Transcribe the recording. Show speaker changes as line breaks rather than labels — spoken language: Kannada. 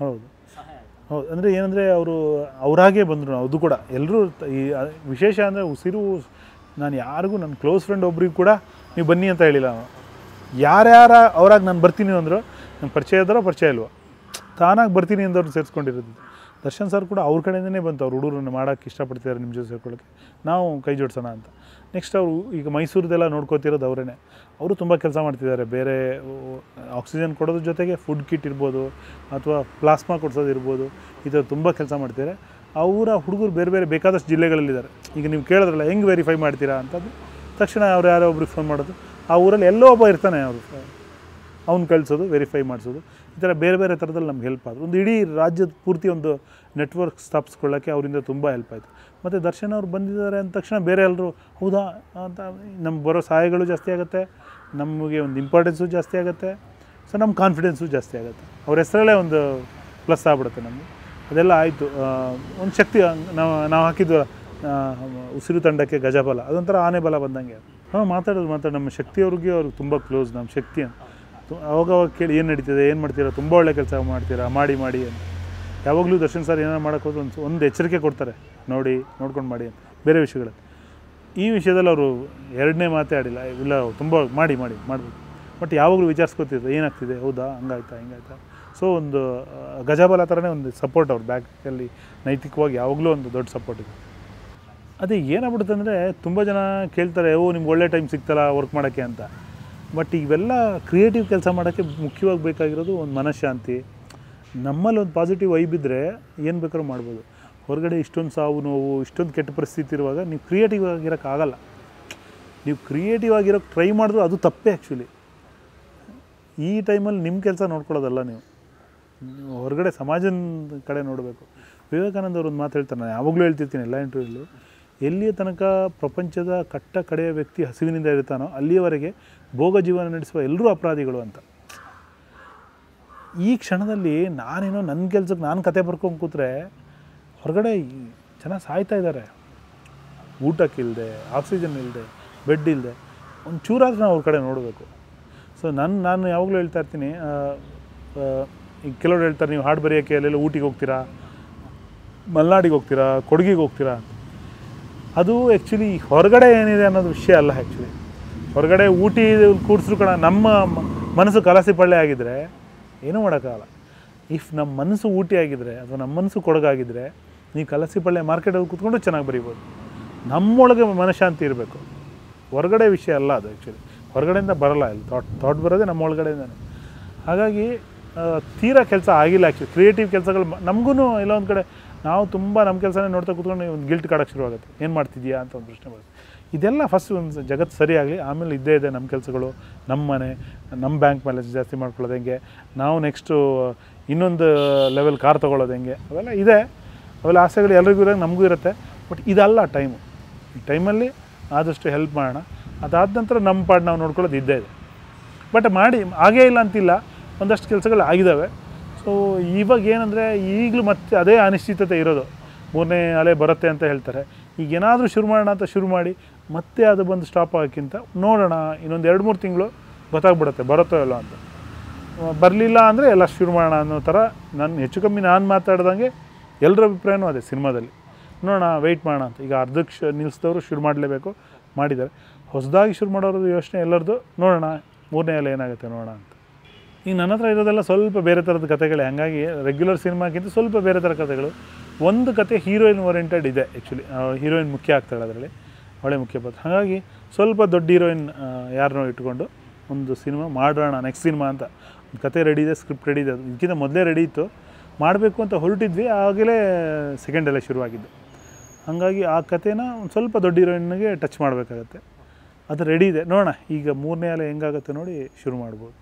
ಹೌದು ಹೌದು ಅಂದರೆ ಏನಂದರೆ ಅವರು ಅವರಾಗೇ ಬಂದರು ಅದು ಕೂಡ ಎಲ್ಲರೂ ಈ ಅ- ವಿಶೇಷ ಅಂದರೆ ಉಸಿರು ನಾನು ಯಾರಿಗೂ ನನ್ನ ಕ್ಲೋಸ್ ಫ್ರೆಂಡ್ ಒಬ್ರಿಗೆ ಕೂಡ ನೀವು ಬನ್ನಿ ಅಂತ ಹೇಳಿಲ್ಲ ನಾವು ಯಾರ್ಯಾರ ಅವ್ರಾಗ ನಾನು ಬರ್ತೀನಿ ಅಂದರು ನನ್ನ ಪರಿಚಯ ಇದ್ದಾರೋ ಪರಿಚಯ ಇಲ್ವೋ ತಾನಾಗಿ ಬರ್ತೀನಿ ಅಂದವ್ರು ಸೇರಿಸ್ಕೊಂಡಿರೋದು ದರ್ಶನ್ ಸರ್ ಕೂಡ ಅವ್ರ ಕಡೆಯಿಂದನೇ ಬಂತು ಅವ್ರು ಹುಡುಗರನ್ನ ಮಾಡೋಕ್ಕೆ ಇಷ್ಟಪಡ್ತಿದ್ದಾರೆ ನಿಮ್ಮ ಜೊತೆ ಸೇರ್ಕೊಳ್ಳೋಕ್ಕೆ ನಾವು ಕೈ ಜೋಡಿಸೋಣ ಅಂತ ನೆಕ್ಸ್ಟ್ ಅವರು ಈಗ ಮೈಸೂರದೆಲ್ಲ ನೋಡ್ಕೋತಿರೋದು ಅವರೇ ಅವರು ತುಂಬ ಕೆಲಸ ಮಾಡ್ತಿದ್ದಾರೆ ಬೇರೆ ಆಕ್ಸಿಜನ್ ಕೊಡೋದ್ರ ಜೊತೆಗೆ ಫುಡ್ ಕಿಟ್ ಇರ್ಬೋದು ಅಥವಾ ಪ್ಲಾಸ್ಮಾ ಕೊಡ್ಸೋದು ಇರ್ಬೋದು ಈ ಥರ ತುಂಬ ಕೆಲಸ ಮಾಡ್ತಿದ್ದಾರೆ ಅವರ ಹುಡುಗರು ಬೇರೆ ಬೇರೆ ಬೇಕಾದಷ್ಟು ಜಿಲ್ಲೆಗಳಲ್ಲಿದ್ದಾರೆ ಈಗ ನೀವು ಕೇಳಿದ್ರಲ್ಲ ಹೆಂಗೆ ವೆರಿಫೈ ಮಾಡ್ತೀರಾ ಅಂತಂದು ತಕ್ಷಣ ಅವ್ರು ಯಾರೋ ಒಬ್ರಿಗೆ ಫೋನ್ ಮಾಡೋದು ಆ ಊರಲ್ಲಿ ಎಲ್ಲೋ ಒಬ್ಬ ಇರ್ತಾನೆ ಅವರು ಅವ್ನು ಕಳಿಸೋದು ವೆರಿಫೈ ಮಾಡಿಸೋದು ಈ ಥರ ಬೇರೆ ಬೇರೆ ಥರದಲ್ಲಿ ನಮ್ಗೆ ಹೆಲ್ಪ್ ಆದರು ಒಂದು ಇಡೀ ರಾಜ್ಯದ ಪೂರ್ತಿ ಒಂದು ನೆಟ್ವರ್ಕ್ ಸ್ಥಾಪಿಸ್ಕೊಳ್ಳೋಕ್ಕೆ ಅವರಿಂದ ತುಂಬ ಹೆಲ್ಪ್ ಆಯಿತು ಮತ್ತು ದರ್ಶನ್ ಅವ್ರು ಬಂದಿದ್ದಾರೆ ಅಂದ ತಕ್ಷಣ ಬೇರೆ ಎಲ್ಲರೂ ಹೌದಾ ಅಂತ ನಮ್ಗೆ ಬರೋ ಸಹಾಯಗಳು ಜಾಸ್ತಿ ಆಗುತ್ತೆ ನಮಗೆ ಒಂದು ಇಂಪಾರ್ಟೆನ್ಸು ಜಾಸ್ತಿ ಆಗುತ್ತೆ ಸೊ ನಮ್ಮ ಕಾನ್ಫಿಡೆನ್ಸು ಜಾಸ್ತಿ ಆಗುತ್ತೆ ಅವ್ರ ಹೆಸರಲ್ಲೇ ಒಂದು ಪ್ಲಸ್ ಆಗ್ಬಿಡುತ್ತೆ ನಮಗೆ ಅದೆಲ್ಲ ಆಯಿತು ಒಂದು ಶಕ್ತಿ ನಾವು ನಾವು ಹಾಕಿದ್ದು ಆ, ಉಸಿರು ತಂಡಕ್ಕೆ ಗಜಬಲ ಅದೊಂಥರ ಆನೆ ಬಲ ಬಂದಂಗೆ ಹಾಂ ಮಾತಾಡೋದು ಮಾತಾಡೋದು ನಮ್ಮ ಶಕ್ತಿಯವ್ರಿಗೆ ಅವ್ರಿಗೆ ತುಂಬ ಕ್ಲೋಸ್ ನಮ್ಮ ಶಕ್ತಿ ಅಂತ ತು- ಅವಾಗ ಅವಾಗ ಕೇಳಿ ಏನು ನಡೀತಿದೆ ಏನು ಮಾಡ್ತೀರಾ ತುಂಬ ಒಳ್ಳೆ ಕೆಲಸ ಮಾಡ್ತೀರಾ ಮಾಡಿ ಮಾಡಿ ಅಂತ ಯಾವಾಗಲೂ ದರ್ಶನ್ ಸರ್ ಏನಾರು ಮಾಡೋಕ್ಕೆ ಹೋದ್ರೆ ಒಂದು ಒಂದು ಎಚ್ಚರಿಕೆ ಕೊಡ್ತಾರೆ ನೋಡಿ ನೋಡ್ಕೊಂಡು ಮಾಡಿ ಅಂತ ಬೇರೆ ವಿಷಯಗಳು ಈ ವಿಷಯದಲ್ಲಿ ಅವರು ಎರಡನೇ ಮಾತೇ ಆಡಿಲ್ಲ ಇಲ್ಲ ತುಂಬ ಮಾಡಿ ಮಾಡಿ ಮಾಡಬೇಕು ಬಟ್ ಯಾವಾಗಲೂ ವಿಚಾರಿಸ್ಕೊತಿದ್ರು ಏನಾಗ್ತಿದೆ ಹೌದಾ ಹಂಗಾಯ್ತಾ ಹಿಂಗಾಯ್ತಾ ಸೊ ಒಂದು ಆ, ಗಜಬಲ ಥರನೇ ಒಂದು ಸಪೋರ್ಟ್ ಅವ್ರು ಬ್ಯಾಕಲ್ಲಿ ನೈತಿಕವಾಗಿ ಯಾವಾಗಲೂ ಒಂದು ದೊಡ್ಡ ಸಪೋರ್ಟ್ ಇದೆ ಅದೇ ಏನಾಗ್ಬಿಡುತ್ತೆ ಅಂದರೆ ತುಂಬ ಜನ ಕೇಳ್ತಾರೆ ಓ ನಿಮ್ಗೆ ಒಳ್ಳೆ ಟೈಮ್ ಸಿಗ್ತಲ್ಲ ವರ್ಕ್ ಮಾಡೋಕ್ಕೆ ಅಂತ ಬಟ್ ಇವೆಲ್ಲ ಕ್ರಿಯೇಟಿವ್ ಕೆಲಸ ಮಾಡೋಕ್ಕೆ ಮುಖ್ಯವಾಗಿ ಬೇಕಾಗಿರೋದು ಒಂದು ಮನಃಶಾಂತಿ ನಮ್ಮಲ್ಲಿ ಒಂದು ಪಾಸಿಟಿವ್ ವೈಬ್ ಇದ್ದರೆ ಏನು ಬೇಕಾದ್ರೂ ಮಾಡ್ಬೋದು ಹೊರಗಡೆ ಇಷ್ಟೊಂದು ಸಾವು ನೋವು ಇಷ್ಟೊಂದು ಕೆಟ್ಟ ಪರಿಸ್ಥಿತಿ ಇರುವಾಗ ನೀವು ಕ್ರಿಯೇಟಿವ್ ಆಗಿರೋಕ್ಕಾಗಲ್ಲ ನೀವು ಕ್ರಿಯೇಟಿವ್ ಆಗಿರೋಕ್ಕೆ ಟ್ರೈ ಮಾಡಿದ್ರು ಅದು ತಪ್ಪೇ ಆ್ಯಕ್ಚುಲಿ ಈ ಟೈಮಲ್ಲಿ ನಿಮ್ಮ ಕೆಲಸ ನೋಡ್ಕೊಳ್ಳೋದಲ್ಲ ನೀವು ನೀವು ಹೊರಗಡೆ ಸಮಾಜದ ಕಡೆ ನೋಡಬೇಕು ವಿವೇಕಾನಂದ ಅವರು ಒಂದು ಮಾತು ಹೇಳ್ತಾರೆ ನಾನು ಯಾವಾಗಲೂ ಹೇಳ್ತಿರ್ತೀನಿ ಎಲ್ಲ ಇಂಟರ್ವ್ಯೂಲ್ಲೂ ಎಲ್ಲಿಯ ತನಕ ಪ್ರಪಂಚದ ಕಟ್ಟ ಕಡೆಯ ವ್ಯಕ್ತಿ ಹಸಿವಿನಿಂದ ಇರ್ತಾನೋ ಅಲ್ಲಿಯವರೆಗೆ ಭೋಗ ಜೀವನ ನಡೆಸುವ ಎಲ್ಲರೂ ಅಪರಾಧಿಗಳು ಅಂತ ಈ ಕ್ಷಣದಲ್ಲಿ ನಾನೇನೋ ನನ್ನ ಕೆಲಸಕ್ಕೆ ನಾನು ಕತೆ ಬರ್ಕೊಂಡು ಕೂತ್ರೆ ಹೊರಗಡೆ ಈ ಜನ ಸಾಯ್ತಾ ಇದ್ದಾರೆ ಊಟಕ್ಕಿಲ್ಲದೆ ಆಕ್ಸಿಜನ್ ಇಲ್ಲದೆ ಬೆಡ್ ಇಲ್ಲದೆ ಒಂದು ಚೂರಾದ್ರೂ ನಾವು ಅವ್ರ ಕಡೆ ನೋಡಬೇಕು ಸೊ ನಾನು ನಾನು ಯಾವಾಗಲೂ ಹೇಳ್ತಾ ಇರ್ತೀನಿ ಆ, ಆ, ಈಗ ಕೆಲವ್ರು ಹೇಳ್ತಾರೆ ನೀವು ಹಾಡು ಬರೆಯೋಕ್ಕೆ ಅಲ್ಲೆಲ್ಲ ಊಟಿಗೆ ಹೋಗ್ತೀರಾ ಮಲೆನಾಡಿಗೆ ಹೋಗ್ತೀರಾ ಕೊಡಗಿಗೆ ಹೋಗ್ತೀರಾ ಅಂತ ಅದು ಆ್ಯಕ್ಚುಲಿ ಹೊರಗಡೆ ಏನಿದೆ ಅನ್ನೋದು ವಿಷಯ ಅಲ್ಲ ಆ್ಯಕ್ಚುಲಿ ಹೊರಗಡೆ ಊಟಿ ಕೂಡಿಸ್ರು ಕಣ ನಮ್ಮ ಮ- ಮನಸ್ಸು ಕಲಸಿ ಪಳ್ಳೆ ಆಗಿದ್ದರೆ ಏನೂ ಮಾಡೋಕ್ಕಾಗಲ್ಲ ಇಫ್ ನಮ್ಮ ಮನಸ್ಸು ಊಟಿ ಆಗಿದ್ದರೆ ಅಥವಾ ನಮ್ಮ ಮನಸ್ಸು ಕೊಡಗಾಗಿದ್ದರೆ ನೀವು ಕಲಸಿ ಪಳ್ಳೆ ಮಾರ್ಕೆಟಲ್ಲಿ ಕೂತ್ಕೊಂಡು ಚೆನ್ನಾಗಿ ಬರೀಬೋದು ನಮ್ಮೊಳಗೆ ಮನಃಶಾಂತಿ ಇರಬೇಕು ಹೊರಗಡೆ ವಿಷಯ ಅಲ್ಲ ಅದು ಆ್ಯಕ್ಚುಲಿ ಹೊರಗಡೆಯಿಂದ ಬರಲ್ಲ ಇಲ್ಲಿ ಥಾಟ್ ಥಾಟ್ ಬರೋದೇ ನಮ್ಮ ಒಳಗಡೆಯಿಂದನೇ ಹಾಗಾಗಿ ಆ, ತೀರಾ ಕೆಲಸ ಆಗಿಲ್ಲ ಆ್ಯಕ್ಚುಲಿ ಕ್ರಿಯೇಟಿವ್ ಕೆಲಸಗಳು ನಮಗೂ ಎಲ್ಲ ಒಂದು ಕಡೆ ನಾವು ತುಂಬ ನಮ್ಮ ಕೆಲಸನೇ ನೋಡ್ತಾ ಕೂತ್ಕೊಂಡು ಒಂದು ಗಿಲ್ಟ್ ಕಾಡೋಕ್ಕೆ ಶುರುವಾಗುತ್ತೆ ಏನು ಮಾಡ್ತಿದ್ಯಾ ಅಂತ ಒಂದು ಪ್ರಶ್ನೆ ಬರುತ್ತೆ ಇದೆಲ್ಲ ಫಸ್ಟ್ ಒಂದು ಜಗತ್ತು ಸರಿ ಆಗಲಿ ಆಮೇಲೆ ಇದ್ದೇ ಇದೆ ನಮ್ಮ ಕೆಲಸಗಳು ನಮ್ಮ ಮನೆ ನಮ್ಮ ಬ್ಯಾಂಕ್ ಬ್ಯಾಲೆನ್ಸ್ ಜಾಸ್ತಿ ಮಾಡ್ಕೊಳ್ಳೋದು ಹೆಂಗೆ ನಾವು ನೆಕ್ಸ್ಟು ಇನ್ನೊಂದು ಲೆವೆಲ್ ಕಾರ್ ತೊಗೊಳ್ಳೋದು ಹೆಂಗೆ ಅವೆಲ್ಲ ಇದೆ ಅವೆಲ್ಲ ಆಸೆಗಳು ಎಲ್ರಿಗೂ ಇರೋ ನಮಗೂ ಇರುತ್ತೆ ಬಟ್ ಇದಲ್ಲ ಟೈಮು ಈ ಟೈಮಲ್ಲಿ ಆದಷ್ಟು ಹೆಲ್ಪ್ ಮಾಡೋಣ ಅದಾದ ನಂತರ ನಮ್ಮ ಪಾಡ್ ನಾವು ನೋಡ್ಕೊಳ್ಳೋದು ಇದ್ದೇ ಇದೆ ಬಟ್ ಮಾಡಿ ಆಗೇ ಇಲ್ಲ ಅಂತಿಲ್ಲ ಒಂದಷ್ಟು ಕೆಲಸಗಳು ಆಗಿದ್ದಾವೆ ಸೊ ಇವಾಗ ಏನಂದರೆ ಈಗಲೂ ಮತ್ತೆ ಅದೇ ಅನಿಶ್ಚಿತತೆ ಇರೋದು ಮೂರನೇ ಅಲೆ ಬರುತ್ತೆ ಅಂತ ಹೇಳ್ತಾರೆ ಈಗ ಏನಾದರೂ ಶುರು ಮಾಡೋಣ ಅಂತ ಶುರು ಮಾಡಿ ಮತ್ತೆ ಅದು ಬಂದು ಸ್ಟಾಪ್ ಆಗೋಕ್ಕಿಂತ ನೋಡೋಣ ಇನ್ನೊಂದು ಎರಡು ಮೂರು ತಿಂಗಳು ಗೊತ್ತಾಗ್ಬಿಡುತ್ತೆ ಬರುತ್ತೋ ಇಲ್ಲೋ ಅಂತ ಬರಲಿಲ್ಲ ಅಂದರೆ ಎಲ್ಲ ಶುರು ಮಾಡೋಣ ಅನ್ನೋ ಥರ ನಾನು ಹೆಚ್ಚು ಕಮ್ಮಿ ನಾನು ಮಾತಾಡ್ದಂಗೆ ಎಲ್ಲರ ಅಭಿಪ್ರಾಯನೂ ಅದೇ ಸಿನಿಮಾದಲ್ಲಿ ನೋಡೋಣ ವೆಯ್ಟ್ ಮಾಡೋಣ ಅಂತ ಈಗ ಅರ್ಧಕ್ಕೆ ಶು ನಿಲ್ಲಿಸಿದವರು ಶುರು ಮಾಡಲೇಬೇಕು ಮಾಡಿದ್ದಾರೆ ಹೊಸದಾಗಿ ಶುರು ಮಾಡೋರದ್ದು ಯೋಚನೆ ಎಲ್ಲರದ್ದು ನೋಡೋಣ ಮೂರನೇ ಅಲೆ ಏನಾಗುತ್ತೆ ನೋಡೋಣ ಅಂತ ಈಗ ನನ್ನ ಹತ್ರ ಇರೋದೆಲ್ಲ ಸ್ವಲ್ಪ ಬೇರೆ ಥರದ ಕಥೆಗಳೇ ಹಾಗಾಗಿ ರೆಗ್ಯುಲರ್ ಸಿನಿಮಾಕ್ಕಿಂತ ಸ್ವಲ್ಪ ಬೇರೆ ಥರ ಕಥೆಗಳು ಒಂದು ಕತೆ ಹೀರೋಯಿನ್ ಓರಿಯೆಂಟೆಡ್ ಇದೆ ಆ್ಯಕ್ಚುಲಿ ಹೀರೋಯಿನ್ ಮುಖ್ಯ ಆಗ್ತಾಳೆ ಅದರಲ್ಲಿ ಒಳ್ಳೆ ಮುಖ್ಯ ಪಾತ್ರ ಹಾಗಾಗಿ ಸ್ವಲ್ಪ ದೊಡ್ಡ ಹೀರೋಯಿನ್ ಯಾರನ್ನೋ ಇಟ್ಕೊಂಡು ಒಂದು ಸಿನಿಮಾ ಮಾಡೋಣ ನೆಕ್ಸ್ಟ್ ಸಿನಿಮಾ ಅಂತ ಒಂದು ಕತೆ ರೆಡಿ ಇದೆ ಸ್ಕ್ರಿಪ್ಟ್ ರೆಡಿ ಇದೆ ಅದು ಇದಕ್ಕಿಂತ ಮೊದಲೇ ರೆಡಿ ಇತ್ತು ಮಾಡಬೇಕು ಅಂತ ಹೊರಟಿದ್ವಿ ಆಗಲೇ ಸೆಕೆಂಡ್ ಅಲ್ಲೇ ಶುರುವಾಗಿದ್ದು ಹಾಗಾಗಿ ಆ ಕಥೆನ ಒಂದು ಸ್ವಲ್ಪ ದೊಡ್ಡ ಹೀರೋಯಿನ್ಗೆ ಟಚ್ ಮಾಡಬೇಕಾಗತ್ತೆ ಅದು ರೆಡಿ ಇದೆ ನೋಡೋಣ ಈಗ ಮೂರನೇ ಅಲೆ ಹೆಂಗಾಗುತ್ತೆ ನೋಡಿ ಶುರು ಮಾಡ್ಬೋದು